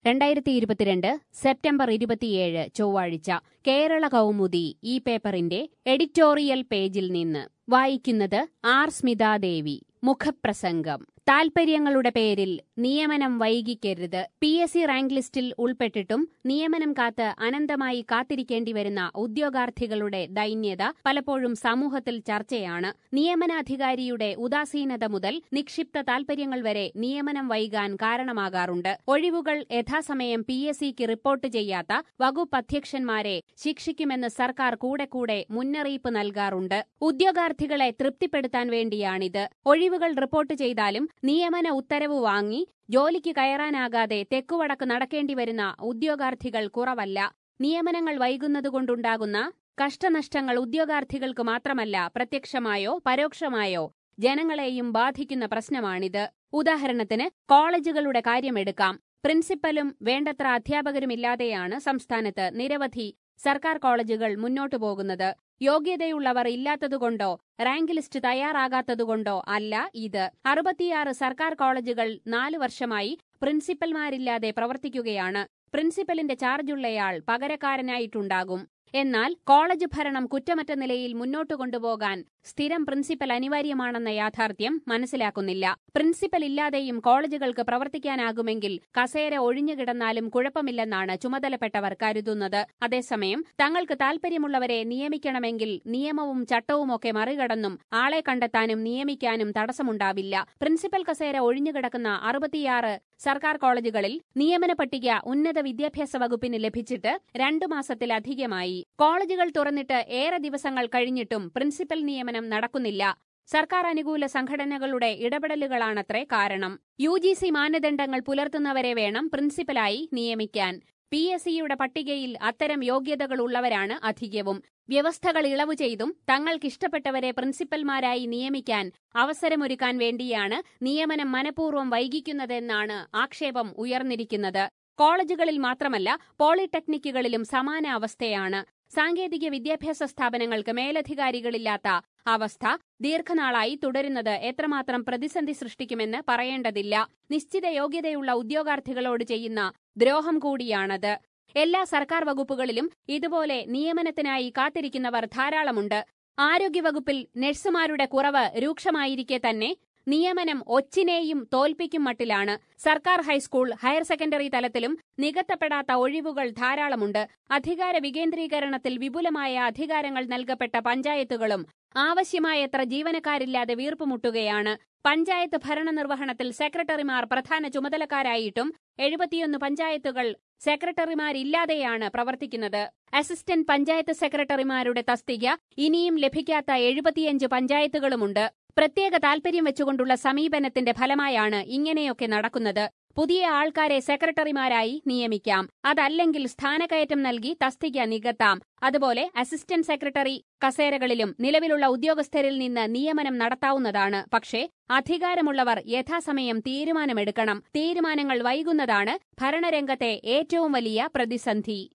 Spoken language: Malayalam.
രണ്ടായിരത്തി ഇരുപത്തിരണ്ട് സെപ്റ്റംബർ ഇരുപത്തിയേഴ് ചൊവ്വാഴ്ച കേരള കൗമുദി ഈ പേപ്പറിന്റെ എഡിറ്റോറിയൽ പേജിൽ നിന്ന് വായിക്കുന്നത് ആർ സ്മിതാദേവി മുഖപ്രസംഗം താൽപര്യങ്ങളുടെ പേരിൽ നിയമനം വൈകിക്കരുത് പി എസ് സി റാങ്ക് ലിസ്റ്റിൽ ഉൾപ്പെട്ടിട്ടും നിയമനം കാത്ത് അനന്തമായി കാത്തിരിക്കേണ്ടി വരുന്ന ഉദ്യോഗാർത്ഥികളുടെ ദൈന്യത പലപ്പോഴും സമൂഹത്തിൽ ചർച്ചയാണ് നിയമനാധികാരിയുടെ ഉദാസീനത മുതൽ നിക്ഷിപ്ത താൽപര്യങ്ങൾ വരെ നിയമനം വൈകാൻ കാരണമാകാറുണ്ട് ഒഴിവുകൾ യഥാസമയം പി എസ് സിക്ക് റിപ്പോർട്ട് ചെയ്യാത്ത വകുപ്പ് അധ്യക്ഷന്മാരെ ശിക്ഷിക്കുമെന്ന് സർക്കാർ കൂടെ കൂടെ മുന്നറിയിപ്പ് നൽകാറുണ്ട് ഉദ്യോഗാർത്ഥികളെ തൃപ്തിപ്പെടുത്താൻ വേണ്ടിയാണിത് ഒഴിവുകൾ റിപ്പോർട്ട് ചെയ്താലും നിയമന ഉത്തരവ് വാങ്ങി ജോലിക്ക് കയറാനാകാതെ തെക്കുവടക്ക് നടക്കേണ്ടി വരുന്ന ഉദ്യോഗാർത്ഥികൾ കുറവല്ല നിയമനങ്ങൾ വൈകുന്നതുകൊണ്ടുണ്ടാകുന്ന കഷ്ടനഷ്ടങ്ങൾ ഉദ്യോഗാർത്ഥികൾക്ക് മാത്രമല്ല പ്രത്യക്ഷമായോ പരോക്ഷമായോ ജനങ്ങളെയും ബാധിക്കുന്ന പ്രശ്നമാണിത് ഉദാഹരണത്തിന് കോളേജുകളുടെ കാര്യമെടുക്കാം പ്രിൻസിപ്പലും വേണ്ടത്ര അധ്യാപകരുമില്ലാതെയാണ് സംസ്ഥാനത്ത് നിരവധി സർക്കാർ കോളേജുകൾ മുന്നോട്ടു പോകുന്നത് യോഗ്യതയുള്ളവർ ഇല്ലാത്തതുകൊണ്ടോ റാങ്ക് ലിസ്റ്റ് തയ്യാറാകാത്തതുകൊണ്ടോ അല്ല ഇത് അറുപത്തിയാറ് സർക്കാർ കോളേജുകൾ നാലു വർഷമായി പ്രിൻസിപ്പൽമാരില്ലാതെ പ്രവർത്തിക്കുകയാണ് പ്രിൻസിപ്പലിന്റെ ചാർജുള്ളയാൾ പകരക്കാരനായിട്ടുണ്ടാകും എന്നാൽ കോളേജ് ഭരണം കുറ്റമറ്റ നിലയിൽ മുന്നോട്ടു കൊണ്ടുപോകാൻ സ്ഥിരം പ്രിൻസിപ്പൽ അനിവാര്യമാണെന്ന യാഥാർത്ഥ്യം മനസ്സിലാക്കുന്നില്ല പ്രിൻസിപ്പൽ ഇല്ലാതെയും കോളേജുകൾക്ക് പ്രവർത്തിക്കാനാകുമെങ്കിൽ കസേര ഒഴിഞ്ഞുകിടന്നാലും കുഴപ്പമില്ലെന്നാണ് ചുമതലപ്പെട്ടവർ കരുതുന്നത് അതേസമയം തങ്ങൾക്ക് താൽപര്യമുള്ളവരെ നിയമിക്കണമെങ്കിൽ നിയമവും ചട്ടവുമൊക്കെ മറികടന്നും ആളെ കണ്ടെത്താനും നിയമിക്കാനും തടസ്സമുണ്ടാവില്ല പ്രിൻസിപ്പൽ കസേര ഒഴിഞ്ഞുകിടക്കുന്ന അറുപത്തിയാറ് സർക്കാർ കോളേജുകളിൽ നിയമന പട്ടിക ഉന്നത വിദ്യാഭ്യാസ വകുപ്പിന് ലഭിച്ചിട്ട് രണ്ടു മാസത്തിലധികമായി കോളേജുകൾ തുറന്നിട്ട് ഏറെ ദിവസങ്ങൾ കഴിഞ്ഞിട്ടും പ്രിൻസിപ്പൽ നിയമനം നടക്കുന്നില്ല സർക്കാർ അനുകൂല സംഘടനകളുടെ ഇടപെടലുകളാണത്രേ കാരണം യു ജി സി മാനദണ്ഡങ്ങൾ പുലർത്തുന്നവരെ വേണം പ്രിൻസിപ്പലായി നിയമിക്കാൻ പി എസ് സിയുടെ പട്ടികയിൽ അത്തരം യോഗ്യതകളുള്ളവരാണ് അധികവും വ്യവസ്ഥകൾ ഇളവ് ചെയ്തും തങ്ങൾക്കിഷ്ടപ്പെട്ടവരെ പ്രിൻസിപ്പൽമാരായി നിയമിക്കാൻ അവസരമൊരുക്കാൻ വേണ്ടിയാണ് നിയമനം മനഃപൂർവ്വം വൈകിക്കുന്നതെന്നാണ് ആക്ഷേപം ഉയർന്നിരിക്കുന്നത് കോളേജുകളിൽ മാത്രമല്ല പോളിടെക്നിക്കുകളിലും സമാന അവസ്ഥയാണ് സാങ്കേതിക വിദ്യാഭ്യാസ സ്ഥാപനങ്ങൾക്ക് മേലധികാരികളില്ലാത്ത അവസ്ഥ ദീർഘനാളായി തുടരുന്നത് എത്രമാത്രം പ്രതിസന്ധി സൃഷ്ടിക്കുമെന്ന് പറയേണ്ടതില്ല നിശ്ചിത യോഗ്യതയുള്ള ഉദ്യോഗാർത്ഥികളോട് ചെയ്യുന്ന ദ്രോഹം കൂടിയാണത് എല്ലാ സർക്കാർ വകുപ്പുകളിലും ഇതുപോലെ നിയമനത്തിനായി കാത്തിരിക്കുന്നവർ ധാരാളമുണ്ട് ആരോഗ്യവകുപ്പിൽ നഴ്സുമാരുടെ കുറവ് രൂക്ഷമായിരിക്കെ തന്നെ നിയമനം ഒച്ചിനെയും തോൽപ്പിക്കും മട്ടിലാണ് സർക്കാർ ഹൈസ്കൂൾ ഹയർ സെക്കൻഡറി തലത്തിലും നികത്തപ്പെടാത്ത ഒഴിവുകൾ ധാരാളമുണ്ട് അധികാര വികേന്ദ്രീകരണത്തിൽ വിപുലമായ അധികാരങ്ങൾ നൽകപ്പെട്ട പഞ്ചായത്തുകളും ആവശ്യമായത്ര ജീവനക്കാരില്ലാതെ വീർപ്പുമുട്ടുകയാണ് പഞ്ചായത്ത് ഭരണനിർവഹണത്തിൽ സെക്രട്ടറിമാർ പ്രധാന ചുമതലക്കാരായിട്ടും എഴുപത്തിയൊന്ന് പഞ്ചായത്തുകൾ സെക്രട്ടറിമാരില്ലാതെയാണ് പ്രവർത്തിക്കുന്നത് അസിസ്റ്റന്റ് പഞ്ചായത്ത് സെക്രട്ടറിമാരുടെ തസ്തിക ഇനിയും ലഭിക്കാത്ത എഴുപത്തിയഞ്ച് പഞ്ചായത്തുകളുമുണ്ട് പ്രത്യേക താൽപര്യം വെച്ചുകൊണ്ടുള്ള സമീപനത്തിന്റെ ഫലമായാണ് ഇങ്ങനെയൊക്കെ നടക്കുന്നത് പുതിയ ആൾക്കാരെ സെക്രട്ടറിമാരായി നിയമിക്കാം അതല്ലെങ്കിൽ സ്ഥാനക്കയറ്റം നൽകി തസ്തിക നികത്താം അതുപോലെ അസിസ്റ്റന്റ് സെക്രട്ടറി കസേരകളിലും നിലവിലുള്ള ഉദ്യോഗസ്ഥരിൽ നിന്ന് നിയമനം നടത്താവുന്നതാണ് പക്ഷേ അധികാരമുള്ളവർ യഥാസമയം തീരുമാനമെടുക്കണം തീരുമാനങ്ങൾ വൈകുന്നതാണ് ഭരണരംഗത്തെ ഏറ്റവും വലിയ പ്രതിസന്ധി